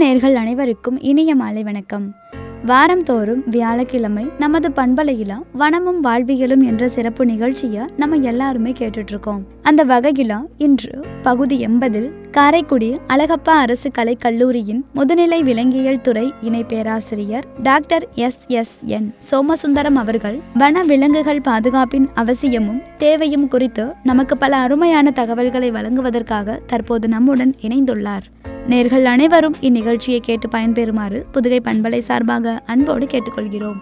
நேர்கள் அனைவருக்கும் இனிய மாலை வணக்கம் வாரந்தோறும் வியாழக்கிழமை நமது பண்பலையில வனமும் வாழ்வியலும் என்ற சிறப்பு நிகழ்ச்சியை நம்ம எல்லாருமே கேட்டுட்டு இருக்கோம் அந்த வகையில இன்று பகுதி எண்பதில் காரைக்குடி அழகப்பா அரசு கலை கல்லூரியின் முதுநிலை விலங்கியல் துறை இணை பேராசிரியர் doctor S S N Somasundaram அவர்கள் வன விலங்குகள் பாதுகாப்பின் அவசியமும் தேவையும் குறித்து நமக்கு பல அருமையான தகவல்களை வழங்குவதற்காக தற்போது நம்முடன் இணைந்துள்ளார் நேர்கள் அனைவரும் இந்நிகழ்ச்சியை கேட்டு பயன்பெறுமாறு புதுகை பண்பலை சார்பாக அன்போடு கேட்டுக்கொள்கிறோம்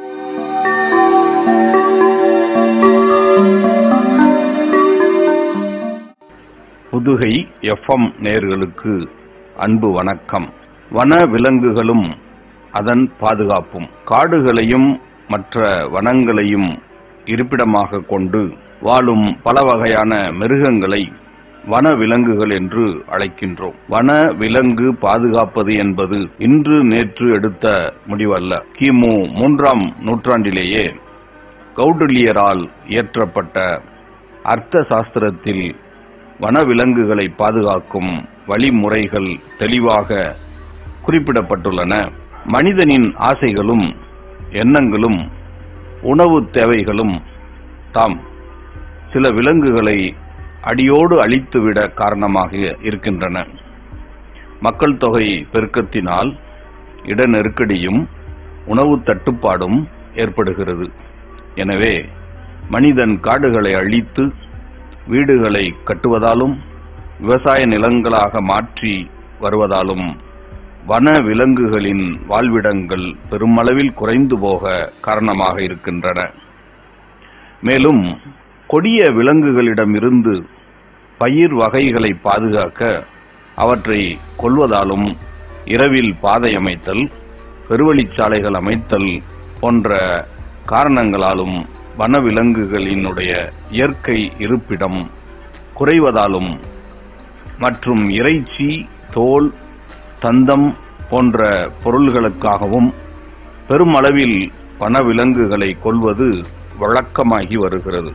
புதுகை எஃப்எம் நேர்களுக்கு அன்பு வணக்கம் வன விலங்குகளும் அதன் பாதுகாப்பும் காடுகளையும் மற்ற வனங்களையும் இருப்பிடமாக கொண்டு வாழும் பல வகையான மிருகங்களை வன விலங்குகள் என்று அழைக்கின்றோம் வன விலங்கு பாதுகாப்பது என்பது இன்று நேற்று எடுத்த முடிவல்ல கிமு மூன்றாம் நூற்றாண்டிலேயே கௌடலியரால் இயற்றப்பட்ட அர்த்த சாஸ்திரத்தில் வனவிலங்குகளை பாதுகாக்கும் வழிமுறைகள் தெளிவாக குறிப்பிடப்பட்டுள்ளன மனிதனின் ஆசைகளும் எண்ணங்களும் உணவு தேவைகளும் தாம் சில விலங்குகளை அடியோடு அழித்துவிட காரணமாக இருக்கின்றன மக்கள் தொகை பெருக்கத்தினால் இட நெருக்கடியும் உணவு தட்டுப்பாடும் ஏற்படுகிறது எனவே மனிதன் காடுகளை அழித்து வீடுகளை கட்டுவதாலும் விவசாய நிலங்களாக மாற்றி வருவதாலும் வன விலங்குகளின் வாழ்விடங்கள் பெருமளவில் குறைந்து போக காரணமாக இருக்கின்றன மேலும் கொடிய விலங்குகளிடமிருந்து பயிர் வகைகளை பாதுகாக்க அவற்றை கொல்வதாலும் இரவில் பாதை அமைத்தல் பெருவழிச்சாலைகள் அமைத்தல் போன்ற காரணங்களாலும் வனவிலங்குகளினுடைய இயற்கை இருப்பிடம் குறைவதாலும் மற்றும் இறைச்சி தோல் தந்தம் போன்ற பொருள்களுக்காகவும் பெருமளவில் வனவிலங்குகளை கொள்வது வழக்கமாகி வருகிறது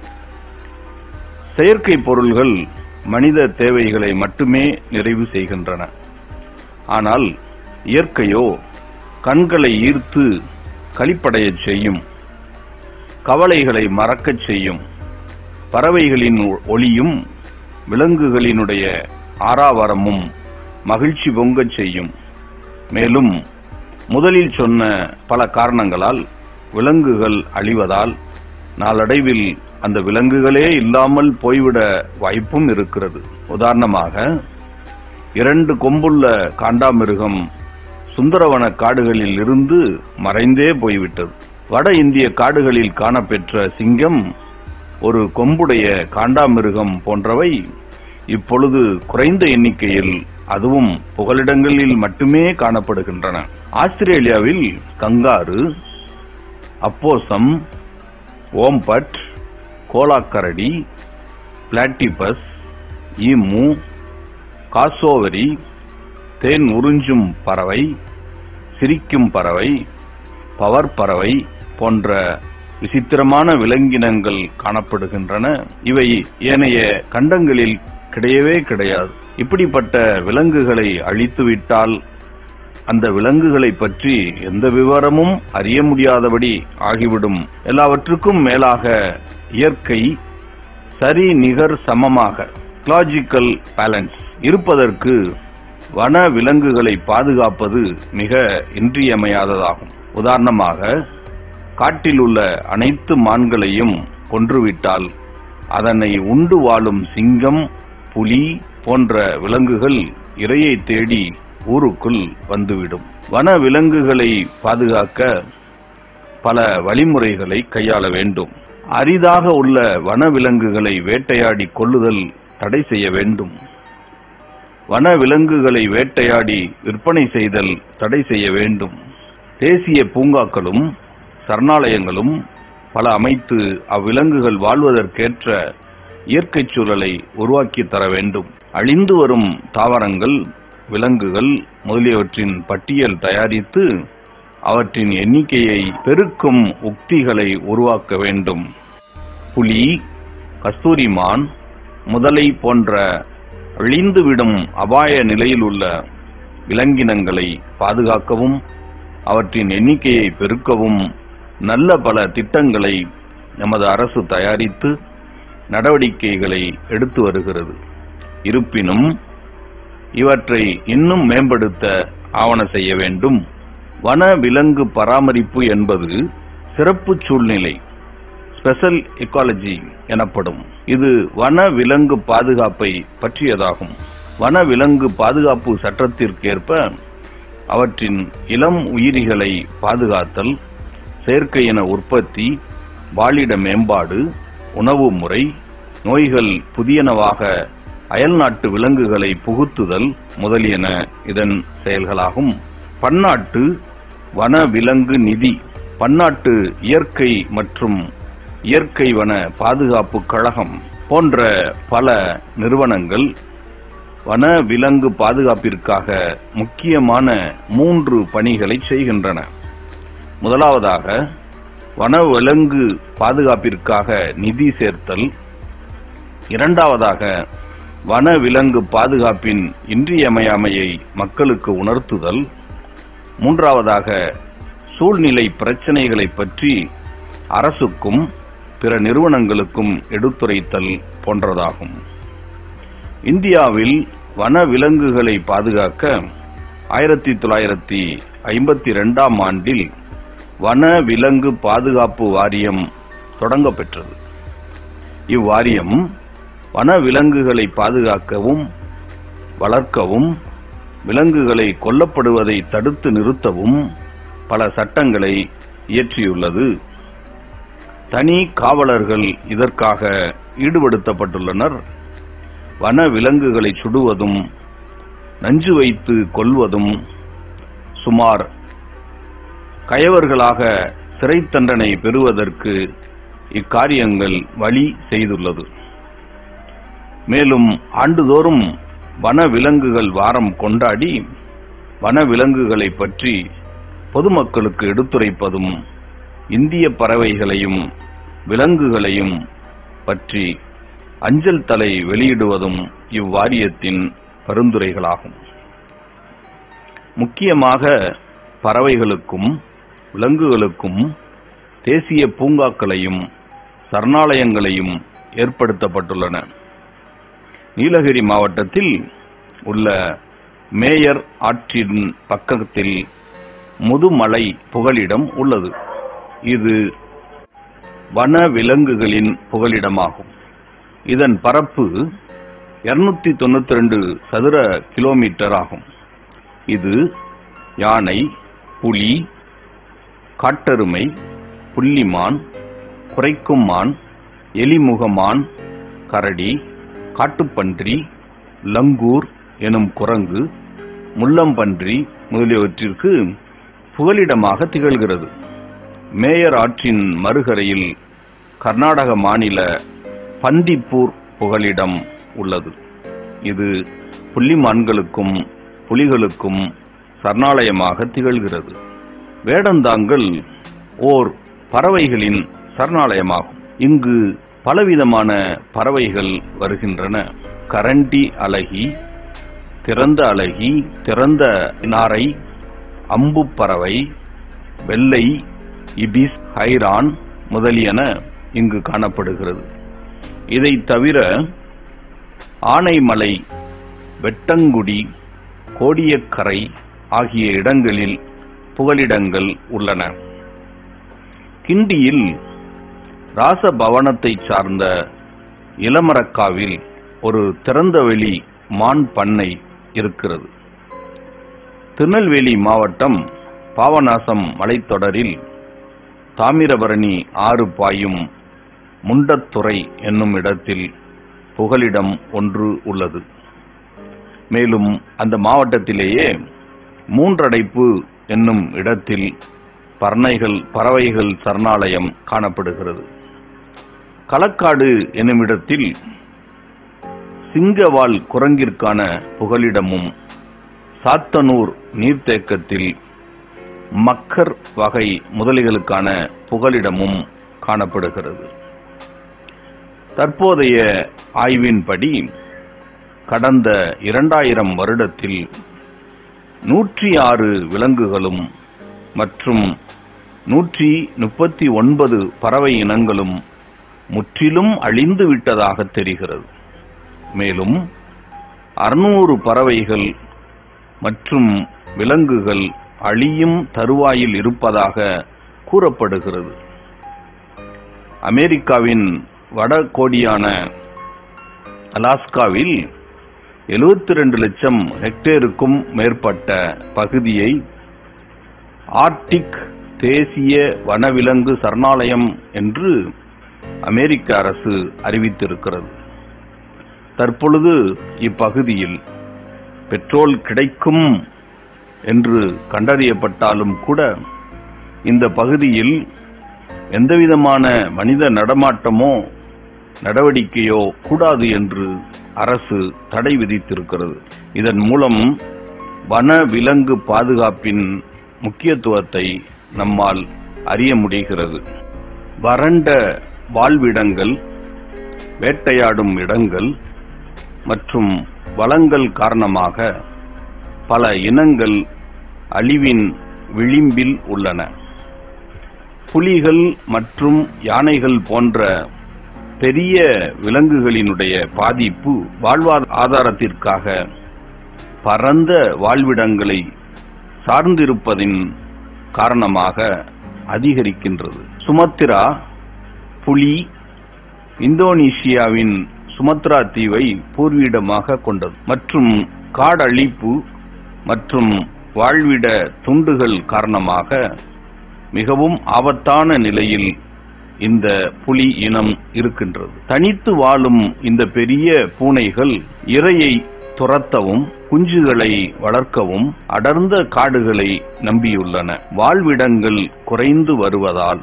செயற்கை பொருள்கள் மனித தேவைகளை மட்டுமே நிறைவு செய்கின்றன ஆனால் இயற்கையோ கண்களை ஈர்த்து களிப்படையச் செய்யும் கவலைகளை மறக்கச் செய்யும் பறவைகளின் ஒளியும் விலங்குகளினுடைய ஆறாவரமும் மகிழ்ச்சி பொங்கச் செய்யும் மேலும் முதலில் சொன்ன பல காரணங்களால் விலங்குகள் அழிவதால் நாளடைவில் அந்த விலங்குகளே இல்லாமல் போய்விட வாய்ப்பும் இருக்கிறது உதாரணமாக இரண்டு கொம்புள்ள காண்டாமிருகம் சுந்தரவன காடுகளில் இருந்து மறைந்தே போய்விட்டது வட இந்திய காடுகளில் காணப்பெற்ற சிங்கம் ஒரு கொம்புடைய காண்டாமிருகம் போன்றவை இப்பொழுது குறைந்த எண்ணிக்கையில் அதுவும் புகலிடங்களில் மட்டுமே காணப்படுகின்றன ஆஸ்திரேலியாவில் கங்காரு அப்போசம் ஓம்பட் கோலாக்கரடி பிளாட்டிபஸ் ஈமு காசோவரி தேன் உறிஞ்சும் பறவை சிரிக்கும் பறவை பவர் பறவை போன்ற விசித்திரமான விலங்கினங்கள் காணப்படுகின்றன இவை ஏனைய கண்டங்களில் கிடையவே கிடையாது இப்படிப்பட்ட விலங்குகளை அழித்துவிட்டால் அந்த விலங்குகளை பற்றி எந்த விவரமும் அறிய முடியாதபடி ஆகிவிடும் எல்லாவற்றுக்கும் மேலாக இயற்கை சரி நிகர் சமமாக கிளாஜிக்கல் பேலன்ஸ் இருப்பதற்கு வன விலங்குகளை பாதுகாப்பது மிக இன்றியமையாததாகும் உதாரணமாக காட்டில் உள்ள அனைத்து மான்களையும் கொன்றுவிட்டால் அதனை உண்டு வாழும் சிங்கம் புலி போன்ற விலங்குகள் இரையை தேடி ஊருக்குள் வந்துவிடும் வன விலங்குகளை பாதுகாக்க பல வழிமுறைகளை கையாள வேண்டும் அரிதாக உள்ள வன விலங்குகளை வேட்டையாடி கொள்ளுதல் தடை செய்ய வேண்டும் வன விலங்குகளை வேட்டையாடி விற்பனை செய்தல் தடை செய்ய வேண்டும் தேசிய பூங்காக்களும் சரணாலயங்களும் பல அமைத்து அவ்விலங்குகள் வாழ்வதற்கேற்ற இயற்கை சூழலை உருவாக்கி தர வேண்டும் அழிந்து வரும் தாவரங்கள் விலங்குகள் முதலியவற்றின் பட்டியல் தயாரித்து அவற்றின் எண்ணிக்கையை பெருக்கும் உக்திகளை உருவாக்க வேண்டும் புலி கஸ்தூரிமான் முதலை போன்ற அழிந்துவிடும் அபாய நிலையில் உள்ள விலங்கினங்களை பாதுகாக்கவும் அவற்றின் எண்ணிக்கையை பெருக்கவும் நல்ல பல திட்டங்களை நமது அரசு தயாரித்து நடவடிக்கைகளை எடுத்து வருகிறது இருப்பினும் இவற்றை இன்னும் மேம்படுத்த ஆவண செய்ய வேண்டும் வன விலங்கு பராமரிப்பு என்பது சிறப்பு சூழ்நிலை ஸ்பெஷல் எக்காலஜி எனப்படும் இது வன விலங்கு பாதுகாப்பை பற்றியதாகும் வன விலங்கு பாதுகாப்பு சட்டத்திற்கேற்ப அவற்றின் இளம் உயிரிகளை பாதுகாத்தல் செயற்கை இன உற்பத்தி வாழிட மேம்பாடு உணவு முறை நோய்கள் புதியனவாக அயல்நாட்டு விலங்குகளை புகுத்துதல் முதலியன இதன் செயல்களாகும் பன்னாட்டு வன விலங்கு நிதி பன்னாட்டு இயற்கை மற்றும் இயற்கை வன பாதுகாப்பு கழகம் போன்ற பல நிறுவனங்கள் வன விலங்கு பாதுகாப்பிற்காக முக்கியமான மூன்று பணிகளை செய்கின்றன முதலாவதாக வன விலங்கு பாதுகாப்பிற்காக நிதி சேர்த்தல் இரண்டாவதாக வன விலங்கு பாதுகாப்பின் இன்றியமையாமையை மக்களுக்கு உணர்த்துதல் மூன்றாவதாக சூழ்நிலை பிரச்சனைகளை பற்றி அரசுக்கும் பிற நிறுவனங்களுக்கும் எடுத்துரைத்தல் போன்றதாகும் இந்தியாவில் வன விலங்குகளை பாதுகாக்க ஆயிரத்தி தொள்ளாயிரத்தி ஐம்பத்தி ரெண்டாம் ஆண்டில் வன விலங்கு பாதுகாப்பு வாரியம் தொடங்கப்பெற்றது இவ்வாரியம் வன விலங்குகளை பாதுகாக்கவும் வளர்க்கவும் விலங்குகளை கொல்லப்படுவதை தடுத்து நிறுத்தவும் பல சட்டங்களை இயற்றியுள்ளது தனி காவலர்கள் இதற்காக ஈடுபடுத்தப்பட்டுள்ளனர் வன விலங்குகளை சுடுவதும் நஞ்சு வைத்து கொல்வதும் சுமார் கயவர்களாக சிறை தண்டனை பெறுவதற்கு இக்காரியங்கள் வழி செய்துள்ளது மேலும் ஆண்டுதோறும் வன விலங்குகள் வாரம் கொண்டாடி வன விலங்குகளை பற்றி பொதுமக்களுக்கு எடுத்துரைப்பதும் இந்திய பறவைகளையும் விலங்குகளையும் பற்றி அஞ்சல் தலை வெளியிடுவதும் இவ்வாரியத்தின் பரிந்துரைகளாகும் முக்கியமாக பறவைகளுக்கும் விலங்குகளுக்கும் தேசிய பூங்காக்களையும் சரணாலயங்களையும் ஏற்படுத்தப்பட்டுள்ளன நீலகிரி மாவட்டத்தில் உள்ள மேயர் ஆற்றின் பக்கத்தில் முதுமலை புகலிடம் உள்ளது இது வன விலங்குகளின் புகலிடமாகும் இதன் பரப்பு 292 தொண்ணூத்தி ரெண்டு சதுர கிலோமீட்டர் ஆகும் இது யானை புலி காட்டெருமை புள்ளிமான் குரைக்கும் மான் எலிமுகமான் கரடி காட்டுப்பன்றி லங்கூர் எனும் குரங்கு முள்ளம்பன்றி முதலியவற்றிற்கு புகலிடமாக திகழ்கிறது மேயர் ஆற்றின் மறுகரையில் கர்நாடக மாநில பந்திப்பூர் புகலிடம் உள்ளது இது புள்ளிமான்களுக்கும் புலிகளுக்கும் சரணாலயமாக திகழ்கிறது வேடந்தாங்கல் ஓர் பறவைகளின் சரணாலயமாகும் இங்கு பலவிதமான பறவைகள் வருகின்றன கரண்டி அலகி திறந்த அலகி திறந்த நாரை அம்பு பறவை வெள்ளை இபிஸ் ஹைரான் முதலியன இங்கு காணப்படுகிறது இதை தவிர ஆனைமலை வெட்டங்குடி கோடியக்கரை ஆகிய இடங்களில் புகலிடங்கள் உள்ளன கிண்டியில் ராசபவனத்தை சார்ந்த இளமரக்காவில் ஒரு திறந்தவெளி மான் பண்ணை இருக்கிறது திருநெல்வேலி மாவட்டம் பாவநாசம் மலைத்தொடரில் தாமிரபரணி ஆறு பாயும் முண்டத்துறை என்னும் இடத்தில் புகலிடம் ஒன்று உள்ளது மேலும் அந்த மாவட்டத்திலேயே மூன்றடைப்பு என்னும் இடத்தில் பறனைகள் பறவைகள் சரணாலயம் காணப்படுகிறது களக்காடு என்னும் இடத்தில் சிங்கவால் குரங்கிற்கான புகலிடமும் சாத்தனூர் நீர்த்தேக்கத்தில் மக்கர் வகை முதலிகளுக்கான புகலிடமும் காணப்படுகிறது தற்போதைய ஆய்வின்படி கடந்த இரண்டாயிரம் வருடத்தில் நூற்றி ஆறு விலங்குகளும் மற்றும் நூற்றி முப்பத்தி ஒன்பது பறவை இனங்களும் முற்றிலும் அழிந்து விட்டதாக தெரிகிறது மேலும் அறுநூறு பறவைகள் மற்றும் விலங்குகள் அழியும் தருவாயில் இருப்பதாக கூறப்படுகிறது அமெரிக்காவின் வடகோடியான அலாஸ்காவில் 72 லட்சம் ஹெக்டேருக்கும் மேற்பட்ட பகுதியை ஆர்டிக் தேசிய வனவிலங்கு சரணாலயம் என்று அமெரிக்க அரசு அறிவித்திருக்கிறது தற்பொழுது இப்பகுதியில் பெட்ரோல் கிடைக்கும் என்று கண்டறியப்பட்டாலும் கூட இந்த பகுதியில் எந்தவிதமான மனித நடமாட்டமோ நடவடிக்கையோ கூடாது என்று அரசு தடை விதித்திருக்கிறது இதன் மூலம் வன விலங்கு பாதுகாப்பின் முக்கியத்துவத்தை நம்மால் அறிய முடிகிறது வறண்ட வாழ்விடங்கள் வேட்டையாடும் இடங்கள் மற்றும் வளங்கள் காரணமாக பல இனங்கள் அழிவின் விளிம்பில் உள்ளன புலிகள் மற்றும் யானைகள் போன்ற பெரிய விலங்குகளினுடைய பாதிப்பு வாழ்வாதாரத்திற்காக பரந்த வாழ்விடங்களை சார்ந்திருப்பதின் காரணமாக அதிகரிக்கின்றது சுமத்ரா புலி இந்தோனேசியாவின் சுமத்ரா தீவை பூர்வீடமாக கொண்டது மற்றும் காடழிப்பு மற்றும் வாழ்விட துண்டுகள் காரணமாக மிகவும் ஆபத்தான நிலையில் இந்த புலி இனம் இருக்கின்றது தனித்து வாழும் இந்த பெரிய பூனைகள் இரையை துரத்தவும் குஞ்சுகளை வளர்க்கவும் அடர்ந்த காடுகளை நம்பியுள்ளன வாழ்விடங்கள் குறைந்து வருவதால்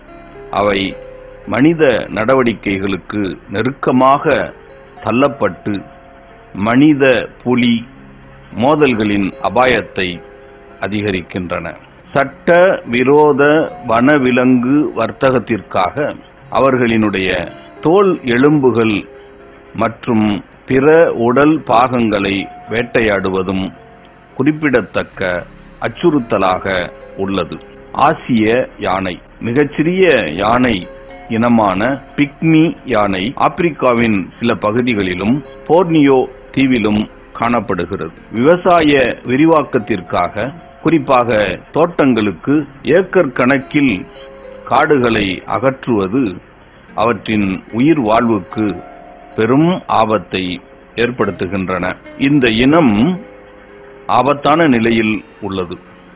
அவை மனித நடவடிக்கைகளுக்கு நெருக்கமாக தள்ளப்பட்டு மனித புலி மோதல்களின் அபாயத்தை அதிகரிக்கின்றன சட்ட விரோத வனவிலங்கு வர்த்தகத்திற்காக அவர்களினுடைய தோல் எலும்புகள் மற்றும் பிற உடல் பாகங்களை வேட்டையாடுவதும் குறிப்பிடத்தக்க அச்சுறுத்தலாக உள்ளது ஆசிய யானை மிகச்சிறிய யானை இனமான பிக்மி யானை ஆப்பிரிக்காவின் சில பகுதிகளிலும் போர்னியோ தீவிலும் காணப்படுகிறது விவசாய விரிவாக்கத்திற்காக குறிப்பாக தோட்டங்களுக்கு ஏக்கர் கணக்கில் காடுகளை அகற்றுவது அவற்றின் உயிர் வாழ்வுக்கு பெரும் ஆபத்தை ஏற்படுத்துகின்றன இந்த இனம் ஆபத்தான நிலையில் உள்ளது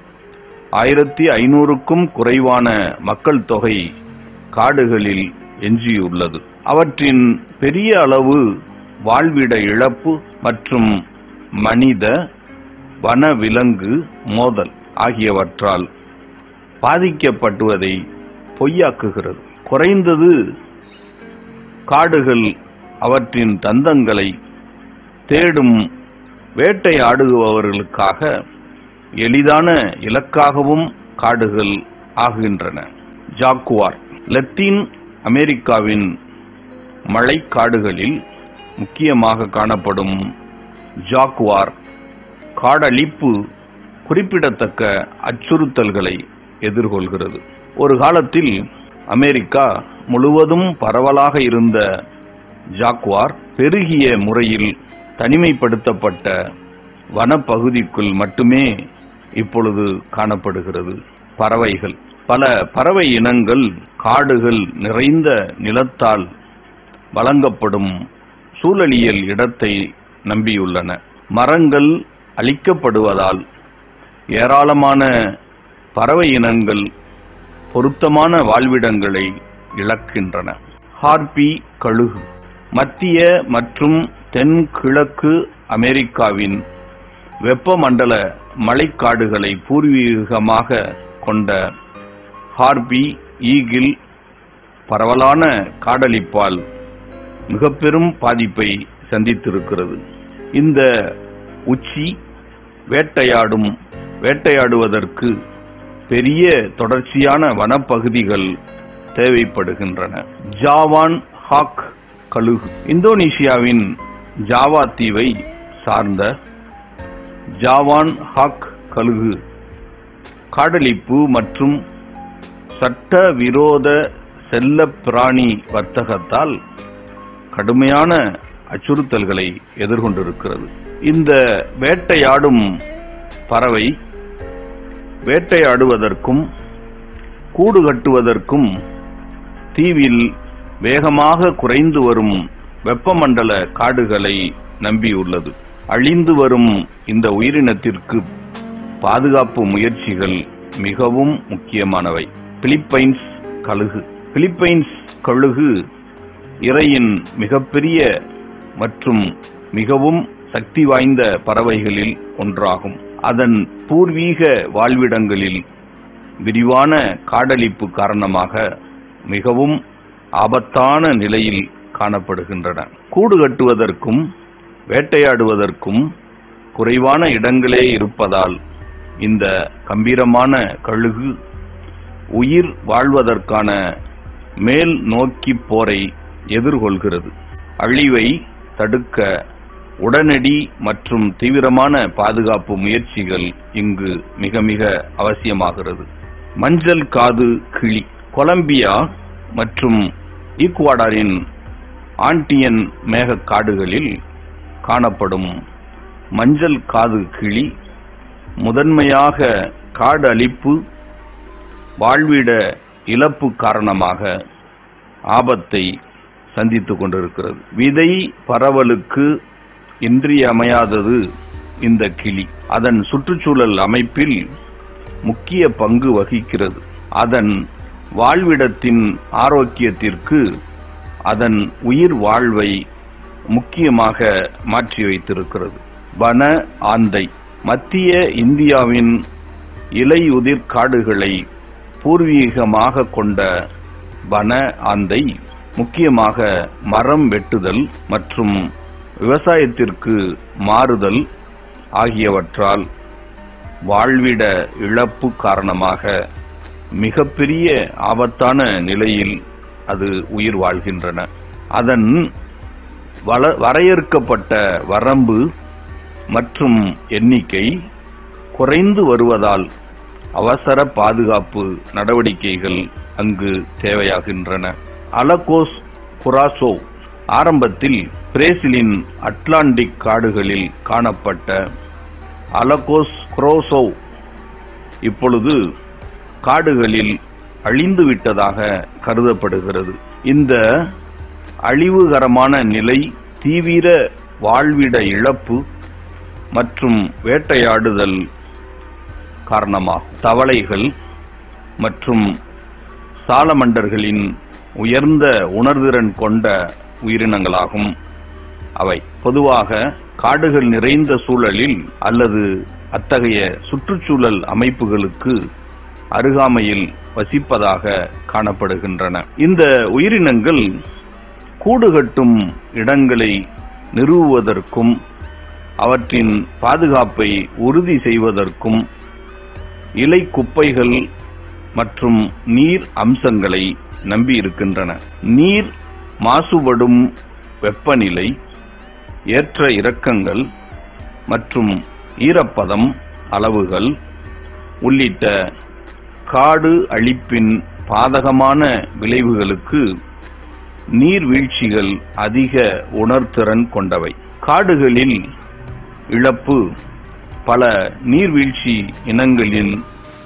ஆயிரத்தி ஐநூறுக்கும் குறைவான மக்கள் தொகை காடுகளில் எஞ்சியுள்ளது அவற்றின் பெரிய அளவு வாழ்விட இழப்பு மற்றும் மனித வனவிலங்கு மோதல் ஆகியவற்றால் பாதிக்கப்படுவதை பொய்யாக்குகிறது குறைந்தது காடுகள் அவற்றின் தந்தங்களை தேடும் வேட்டையாடுபவர்களுக்காக எளிதான இலக்காகவும் காடுகள் ஆகின்றன ஜாக்குவார் லத்தீன் அமெரிக்காவின் மழைக்காடுகளில் முக்கியமாக காணப்படும் ஜாக்குவார் காடழிப்பு குறிப்பிடத்தக்க அச்சுறுத்தல்களை எதிர்கொள்கிறது ஒரு காலத்தில் அமெரிக்கா முழுவதும் பரவலாக இருந்த ஜாக்குவார் பெருகிய முறையில் தனிமைப்படுத்தப்பட்ட வனப்பகுதிக்குள் மட்டுமே இப்பொழுது காணப்படுகிறது பறவைகள் பல பறவை இனங்கள் காடுகள் நிறைந்த நிலத்தால் வழங்கப்படும் சூழலியல் இடத்தை நம்பியுள்ளன மரங்கள் அழிக்கப்படுவதால் ஏராளமான பறவை இனங்கள் பொருத்தமான வாழ்விடங்களை இழக்கின்றன ஹார்பி கழுகு மத்திய மற்றும் தென்கிழக்கு அமெரிக்காவின் வெப்பமண்டல மழைக்காடுகளை பூர்வீகமாக கொண்ட ஹார்பி ஈகிள் பரவலான காடழிப்பால் மிக பெரும் பாதிப்பை சந்தித்திருக்கிறது இந்த உச்சி வேட்டையாடும் வேட்டையாடுவதற்கு பெரிய தொடர்ச்சியான வனப்பகுதிகள் தேவைப்படுகின்றன ஜாவான் ஹாக் கழுகு இந்தோனேசியாவின் ஜாவா தீவை சார்ந்த ஜாவான் ஹாக் கழுகு காடலிப்பு மற்றும் சட்டவிரோத செல்லப் பிராணி வர்த்தகத்தால் கடுமையான அச்சுறுத்தல்களை எதிர்கொண்டிருக்கிறது இந்த வேட்டையாடும் பறவை வேட்டையாடுவதற்கும் கூடு கட்டுவதற்கும் தீவில் வேகமாக குறைந்து வரும் வெப்பமண்டல காடுகளை நம்பியுள்ளது அழிந்து வரும் இந்த உயிரினத்திற்கு பாதுகாப்பு முயற்சிகள் மிகவும் முக்கியமானவை பிலிப்பைன்ஸ் கழுகு பிலிப்பைன்ஸ் கழுகு இறையின் மிகப்பெரிய மற்றும் மிகவும் சக்தி வாய்ந்த பறவைகளில் ஒன்றாகும் அதன் பூர்வீக வாழ்விடங்களில் விரிவான காடழிப்பு காரணமாக மிகவும் ஆபத்தான நிலையில் காணப்படுகின்றன கூடு கட்டுவதற்கும் வேட்டையாடுவதற்கும் குறைவான இடங்களே இருப்பதால் இந்த கம்பீரமான கழுகு உயிர் வாழ்வதற்கான மேல் நோக்கி போரை எதிர்கொள்கிறது அழிவை தடுக்க உடனடி மற்றும் தீவிரமான பாதுகாப்பு முயற்சிகள் இங்கு மிக மிக அவசியமாகிறது மஞ்சள் காது கிளி கொலம்பியா மற்றும் ஈக்குவாடாரின் ஆன்டியன் மேக காடுகளில் காணப்படும் மஞ்சள் காது கிளி முதன்மையாக காடு அழிப்பு வாழ்விட இழப்பு காரணமாக ஆபத்தை சந்தித்துக் கொண்டிருக்கிறது விதை பரவலுக்கு இன்றியமையாதது இந்த கிளி அதன் சுற்றுச்சூழல் அமைப்பில் முக்கிய பங்கு வகிக்கிறது அதன் வாழ்விடத்தின் ஆரோக்கியத்திற்கு அதன் உயிர் வாழ்வை முக்கியமாக மாற்றி வைத்திருக்கிறது வன ஆந்தை மத்திய இந்தியாவின் இலையுதிர் காடுகளை பூர்வீகமாக கொண்ட வன ஆந்தை முக்கியமாக மரம் வெட்டுதல் மற்றும் விவசாயத்திற்கு மாறுதல் ஆகியவற்றால் வாழ்விட இழப்பு காரணமாக மிகப்பெரிய ஆபத்தான நிலையில் அது உயிர் வாழ்கின்றன அதன் வள- வரையறுக்கப்பட்ட வரம்பு மற்றும் எண்ணிக்கை குறைந்து வருவதால் அவசர பாதுகாப்பு நடவடிக்கைகள் அங்கு தேவையாகின்றன அலகோஸ் குராசோ ஆரம்பத்தில் பிரேசிலின் அட்லாண்டிக் காடுகளில் காணப்பட்ட அலகோஸ் குரோசோ இப்பொழுது காடுகளில் அழிந்து விட்டதாக கருதப்படுகிறது இந்த அழிவுகரமான நிலை தீவிர வாழ்விட இழப்பு மற்றும் வேட்டையாடுதல் காரணமாகும் தவளைகள் மற்றும் சாலமண்டர்களின் உயர்ந்த உணர்திறன் கொண்ட உயிரினங்களாகும் அவை பொதுவாக காடுகள் நிறைந்த சூழலில் அல்லது அத்தகைய சுற்றுச்சூழல் அமைப்புகளுக்கு அருகாமையில் வசிப்பதாக காணப்படுகின்றன இந்த உயிரினங்கள் கூடு கட்டும் இடங்களை நிறுவுவதற்கும் அவற்றின் பாதுகாப்பை உறுதி செய்வதற்கும் இலை குப்பைகள் மற்றும் நீர் அம்சங்களை நம்பியிருக்கின்றன நீர் மாசுபடும் வெப்பநிலை ஏற்ற இறக்கங்கள் மற்றும் ஈரப்பதம் அளவுகள் உள்ளிட்ட காடு அழிப்பின் பாதகமான விளைவுகளுக்கு நீர்வீழ்ச்சிகள் அதிக உணர்திறன் கொண்டவை காடுகளில் இழப்பு பல நீர்வீழ்ச்சி இனங்களின்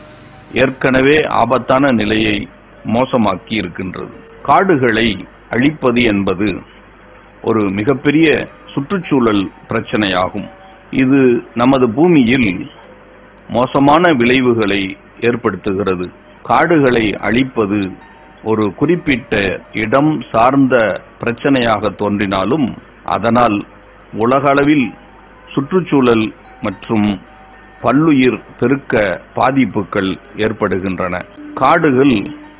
ஏற்கனவே ஆபத்தான நிலையை மோசமாக்கி இருக்கின்றது காடுகளை அழிப்பது என்பது ஒரு மிகப்பெரிய சுற்றுச்சூழல் பிரச்சனையாகும் இது நமது பூமியில் மோசமான விளைவுகளை ஏற்படுத்துகிறது காடுகளை அழிப்பது ஒரு குறிப்பிட்ட இடம் சார்ந்த பிரச்சனையாக தோன்றினாலும் அதனால் உலகளவில் சுற்றுச்சூழல் மற்றும் பல்லுயிர் பெருக்க பாதிப்புகள் ஏற்படுகின்றன காடுகள்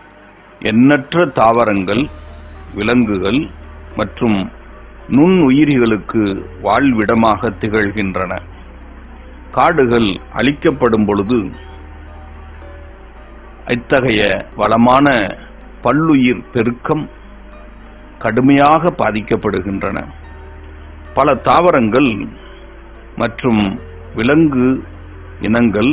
எண்ணற்ற தாவரங்கள் விலங்குகள் மற்றும் நுண்ணுயிரிகளுக்கு வாழ்விடமாக திகழ்கின்றன காடுகள் அழிக்கப்படும் பொழுது இத்தகைய வளமான பல்லுயிர் பெருக்கம் கடுமையாக பாதிக்கப்படுகின்றன பல தாவரங்கள் மற்றும் விலங்கு இனங்கள்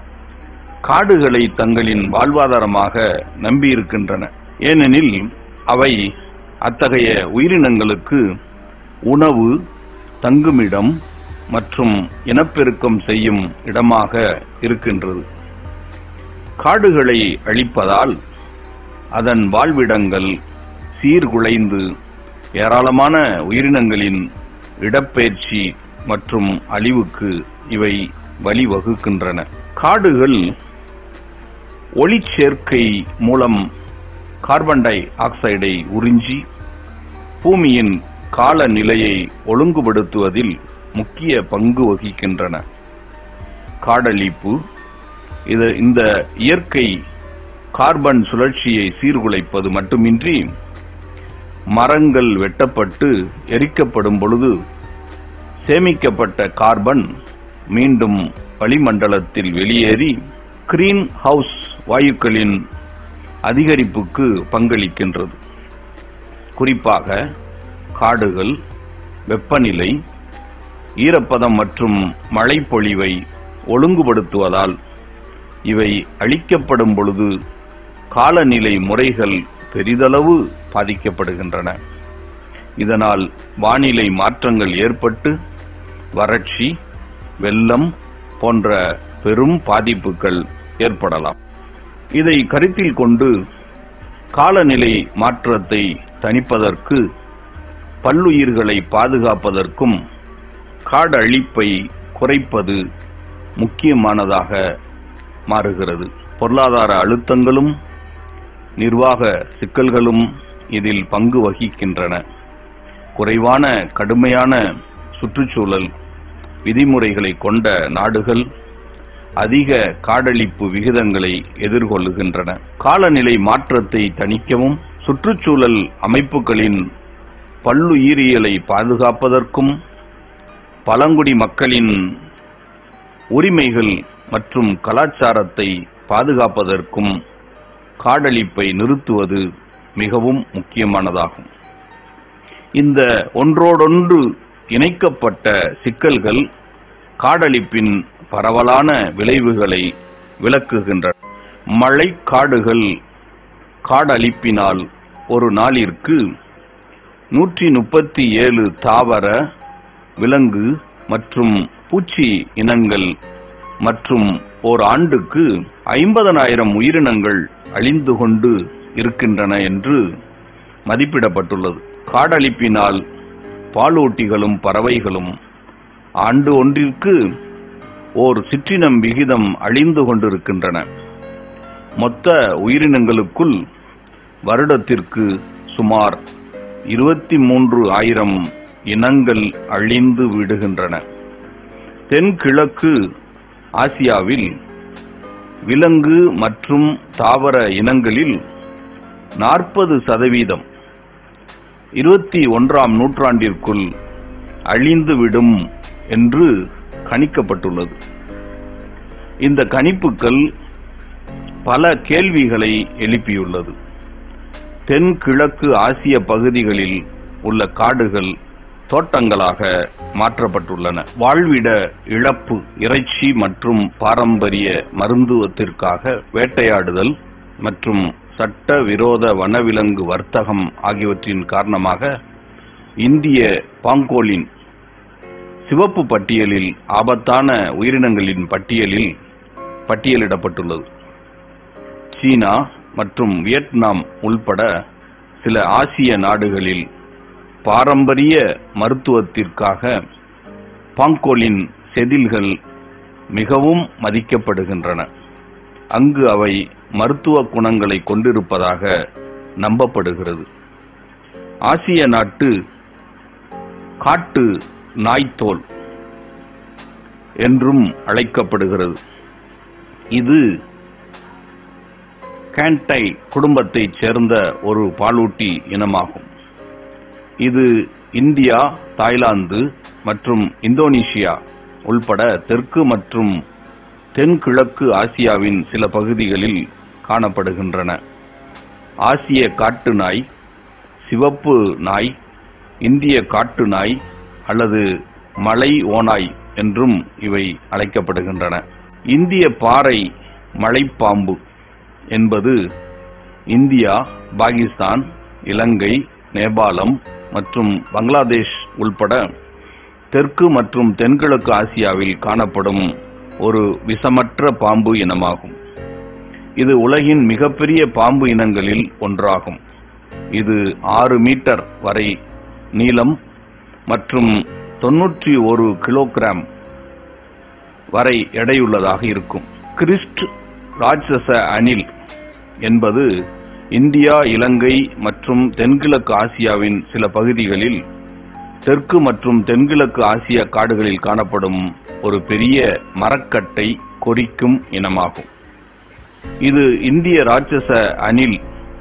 காடுகளை தங்களின் வாழ்வாதாரமாக நம்பியிருக்கின்றன ஏனெனில் அவை அத்தகைய உயிரினங்களுக்கு உணவு தங்குமிடம் மற்றும் இனப்பெருக்கம் செய்யும் இடமாக இருக்கின்றது காடுகளை அழிப்பதால் அதன் வாழ்விடங்கள் சீர்குலைந்து ஏராளமான உயிரினங்களின் இடப்பெயர்ச்சி மற்றும் அழிவுக்கு இவை வழிவகுக்கின்றன காடுகள் ஒளிச்சேர்க்கை மூலம் கார்பன் டை ஆக்சைடை உறிஞ்சி பூமியின் காலநிலையை ஒழுங்குபடுத்துவதில் முக்கிய பங்கு வகிக்கின்றன காடழிப்பு இது இந்த இயற்கை கார்பன் சுழற்சியை சீர்குலைப்பது மட்டுமின்றி மரங்கள் வெட்டப்பட்டு எரிக்கப்படும் பொழுது சேமிக்கப்பட்ட கார்பன் மீண்டும் வளிமண்டலத்தில் வெளியேறி கிரீன் ஹவுஸ் வாயுக்களின் அதிகரிப்புக்கு பங்களிக்கின்றது குறிப்பாக காடுகள் வெப்பநிலை ஈரப்பதம் மற்றும் மழைப்பொழிவை ஒழுங்குபடுத்துவதால் இவை அழிக்கப்படும் பொழுது காலநிலை முறைகள் பெரிதளவு பாதிக்கப்படுகின்றன இதனால் வானிலை மாற்றங்கள் ஏற்பட்டு வறட்சி வெள்ளம் போன்ற பெரும் பாதிப்புகள் ஏற்படலாம் இதை கருத்தில் கொண்டு காலநிலை மாற்றத்தை தணிப்பதற்கு பல்லுயிர்களை பாதுகாப்பதற்கும் காடழிப்பை குறைப்பது முக்கியமானதாக மாறுகிறது பொருளாதார அழுத்தங்களும் நிர்வாக சிக்கல்களும் இதில் பங்கு வகிக்கின்றன குறைவான கடுமையான சுற்றுச்சூழல் விதிமுறைகளை கொண்ட நாடுகள் அதிக காடழிப்பு விகிதங்களை எதிர்கொள்ளுகின்றன காலநிலை மாற்றத்தை தணிக்கவும் சுற்றுச்சூழல் அமைப்புகளின் பல்லுயிரியலை பாதுகாப்பதற்கும் பழங்குடி மக்களின் உரிமைகள் மற்றும் கலாச்சாரத்தை பாதுகாப்பதற்கும் காடழிப்பை நிறுத்துவது மிகவும் முக்கியமானதாகும் இந்த ஒன்றோடொன்று இணைக்கப்பட்ட சிக்கல்கள் காடழிப்பின் பரவலான விளைவுகளை விளக்குகின்றன மழை காடுகள் காடழிப்பினால் ஒரு நாளிற்கு நூற்றி முப்பத்தி ஏழு தாவர விலங்கு மற்றும் பூச்சி இனங்கள் மற்றும் ஓர் ஆண்டுக்கு ஐம்பதனாயிரம் உயிரினங்கள் அழிந்து கொண்டு இருக்கின்றன என்று மதிப்பிடப்பட்டுள்ளது காடழிப்பினால் பாலூட்டிகளும் பறவைகளும் ஆண்டு ஒன்றிற்கு ஓர் சிற்றினம் விகிதம் அழிந்து கொண்டிருக்கின்றன மொத்த உயிரினங்களுக்குள் வருடத்திற்கு சுமார் இருபத்தி மூன்று ஆயிரம் இனங்கள் அழிந்து விடுகின்றன தென்கிழக்கு ஆசியாவில் விலங்கு மற்றும் தாவர இனங்களில் நாற்பது சதவீதம் இருபத்தி ஒன்றாம் நூற்றாண்டிற்குள் அழிந்துவிடும் என்று கணிக்கப்பட்டுள்ளது இந்த கணிப்புகள் பல கேள்விகளை எழுப்பியுள்ளது தென்கிழக்கு ஆசிய பகுதிகளில் உள்ள காடுகள் தோட்டங்களாக மாற்றப்பட்டுள்ளன வாழ்விட இழப்பு இறைச்சி மற்றும் பாரம்பரிய மருந்துவத்திற்காக வேட்டையாடுதல் மற்றும் சட்ட விரோத வனவிலங்கு வர்த்தகம் ஆகியவற்றின் காரணமாக இந்திய பாங்கோலின் சிவப்பு பட்டியலில் ஆபத்தான உயிரினங்களின் பட்டியலில் பட்டியலிடப்பட்டுள்ளது சீனா மற்றும் வியட்நாம் உள்பட சில ஆசிய நாடுகளில் பாரம்பரிய மருத்துவத்திற்காக பாங்கோலின் செதில்கள் மிகவும் மதிக்கப்படுகின்றன அங்கு அவை மருத்துவ குணங்களை கொண்டிருப்பதாக நம்பப்படுகிறது ஆசிய நாட்டு காட்டு நாய்த்தோல் என்றும் அழைக்கப்படுகிறது இது கேண்டை குடும்பத்தைச் சேர்ந்த ஒரு பாலூட்டி இனமாகும் இது இந்தியா தாய்லாந்து மற்றும் இந்தோனேஷியா உள்பட தெற்கு மற்றும் தென்கிழக்கு ஆசியாவின் சில பகுதிகளில் காணப்படுகின்றன ஆசிய காட்டு நாய் சிவப்பு நாய் இந்திய காட்டு நாய் அல்லது மலை ஓநாய் என்றும் இவை அழைக்கப்படுகின்றன இந்திய பாறை மலைப்பாம்பு என்பது இந்தியா பாகிஸ்தான் இலங்கை நேபாளம் மற்றும் பங்களாதேஷ் உள்பட தெற்கு மற்றும் தென்கிழக்கு ஆசியாவில் காணப்படும் ஒரு விஷமற்ற பாம்பு இனமாகும் இது உலகின் மிகப்பெரிய பாம்பு இனங்களில் ஒன்றாகும் இது ஆறு மீட்டர் வரை நீளம் மற்றும் தொன்னூற்றி ஒரு கிலோகிராம் வரை எடையுள்ளதாக இருக்கும் கிறிஸ்ட் ராட்சச அணில் என்பது இந்தியா இலங்கை மற்றும் தென்கிழக்கு ஆசியாவின் சில பகுதிகளில் தெற்கு மற்றும் தென்கிழக்கு ஆசிய காடுகளில் காணப்படும் ஒரு பெரிய மரக்கட்டை கொறிக்கும் இனமாகும் இது இந்திய ராட்சச அணில்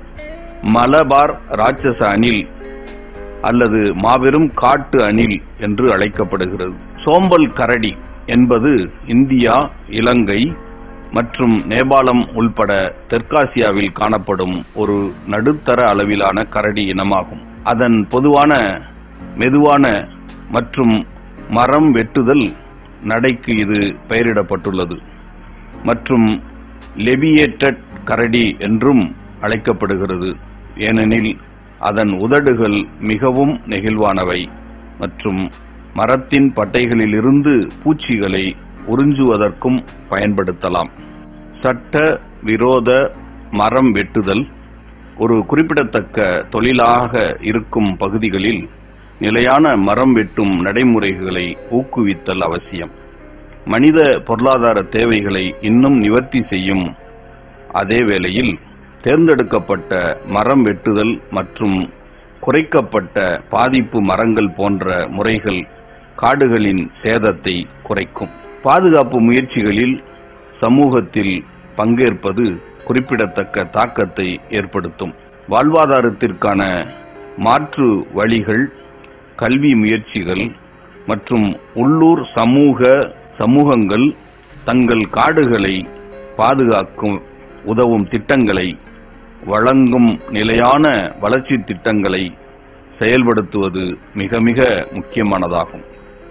மலபார் ராட்சச அணில் அல்லது மாபெரும் காட்டு அணில் என்று அழைக்கப்படுகிறது சோம்பல் கரடி என்பது இந்தியா இலங்கை மற்றும் நேபாளம் உள்பட தெற்காசியாவில் காணப்படும் ஒரு நடுத்தர அளவிலான கரடி இனமாகும் அதன் பொதுவான மெதுவான மற்றும் மரம் வெட்டுதல் நடைக்கு இது பெயரிடப்பட்டுள்ளது மற்றும் லெவியேட்டட் கரடி என்றும் அழைக்கப்படுகிறது ஏனெனில் அதன் உதடுகள் மிகவும் நெகிழ்வானவை மற்றும் மரத்தின் பட்டைகளிலிருந்து பூச்சிகளை உறிஞ்சுவதற்கும் பயன்படுத்தலாம் சட்ட விரோத மரம் வெட்டுதல் ஒரு குறிப்பிடத்தக்க தொழிலாக இருக்கும் பகுதிகளில் நிலையான மரம் வெட்டும் நடைமுறைகளை ஊக்குவித்தல் அவசியம் மனித பொருளாதார தேவைகளை இன்னும் நிவர்த்தி செய்யும் அதே வேளையில் தேர்ந்தெடுக்கப்பட்ட மரம் வெட்டுதல் மற்றும் குறைக்கப்பட்ட பாதிப்பு மரங்கள் போன்ற முறைகள் காடுகளின் சேதத்தை குறைக்கும் பாதுகாப்பு முயற்சிகளில் சமூகத்தில் பங்கேற்பது குறிப்பிடத்தக்க தாக்கத்தை ஏற்படுத்தும் வாழ்வாதாரத்திற்கான மாற்று வழிகள் கல்வி முயற்சிகள் மற்றும் உள்ளூர் சமூக சமூகங்கள் தங்கள் காடுகளை பாதுகாக்கும் உதவும் திட்டங்களை வழங்கும் நிலையான வளர்ச்சி திட்டங்களை செயல்படுத்துவது மிக மிக முக்கியமானதாகும்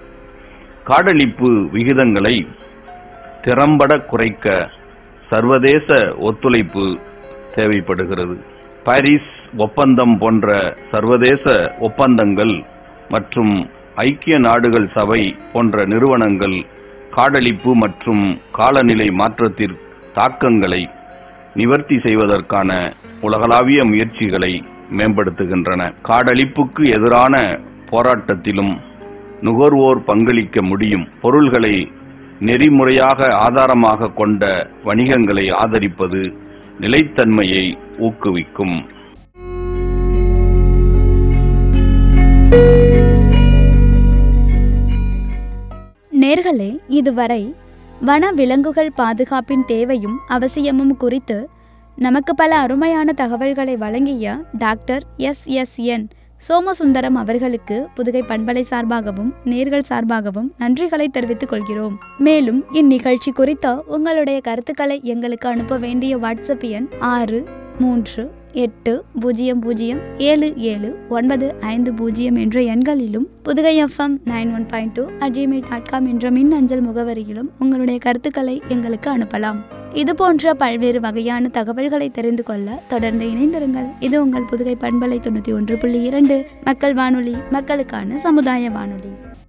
காடழிப்பு விகிதங்களை திறம்பட குறைக்க சர்வதேச ஒத்துழைப்பு தேவைப்படுகிறது பாரிஸ் ஒப்பந்தம் போன்ற சர்வதேச ஒப்பந்தங்கள் மற்றும் ஐக்கிய நாடுகள் சபை போன்ற நிறுவனங்கள் காடழிப்பு மற்றும் காலநிலை மாற்றத்தின் தாக்கங்களை நிவர்த்தி செய்வதற்கான உலகளாவிய முயற்சிகளை மேம்படுத்துகின்றன காடழிப்புக்கு எதிரான போராட்டத்திலும் நுகர்வோர் பங்களிக்க முடியும் பொருள்களை நெறிமுறையாக ஆதாரமாக கொண்ட வணிகங்களை ஆதரிப்பது நிலைத்தன்மையை ஊக்குவிக்கும் நேர்களே இதுவரை வன விலங்குகள் பாதுகாப்பின் தேவையும் அவசியமும் குறித்து நமக்கு பல அருமையான தகவல்களை வழங்கிய doctor S S N Somasundaram அவர்களுக்கு புதுகை பண்பலை சார்பாகவும் நேர்கள் சார்பாகவும் நன்றிகளை தெரிவித்துக் கொள்கிறோம் மேலும் இந்நிகழ்ச்சி குறித்த உங்களுடைய கருத்துக்களை எங்களுக்கு அனுப்ப வேண்டிய வாட்ஸ்அப் எண் ஆறு மூன்று எட்டு பூஜ்ஜியம் பூஜ்ஜியம் ஏழு ஏழு ஒன்பது ஐந்து பூஜ்ஜியம் என்ற எண்களிலும் Pudugai FM nine one point two at Gmail dot com என்ற மின் அஞ்சல் முகவரியிலும் உங்களுடைய கருத்துக்களை எங்களுக்கு அனுப்பலாம் இது போன்ற பல்வேறு வகையான தகவல்களை தெரிந்து கொள்ள தொடர்ந்து இணைந்திருங்கள் இது உங்கள் புதுகை பண்பலை தொண்ணூற்றி ஒன்று புள்ளி இரண்டு மக்கள் வானொலி மக்களுக்கான சமுதாய வானொலி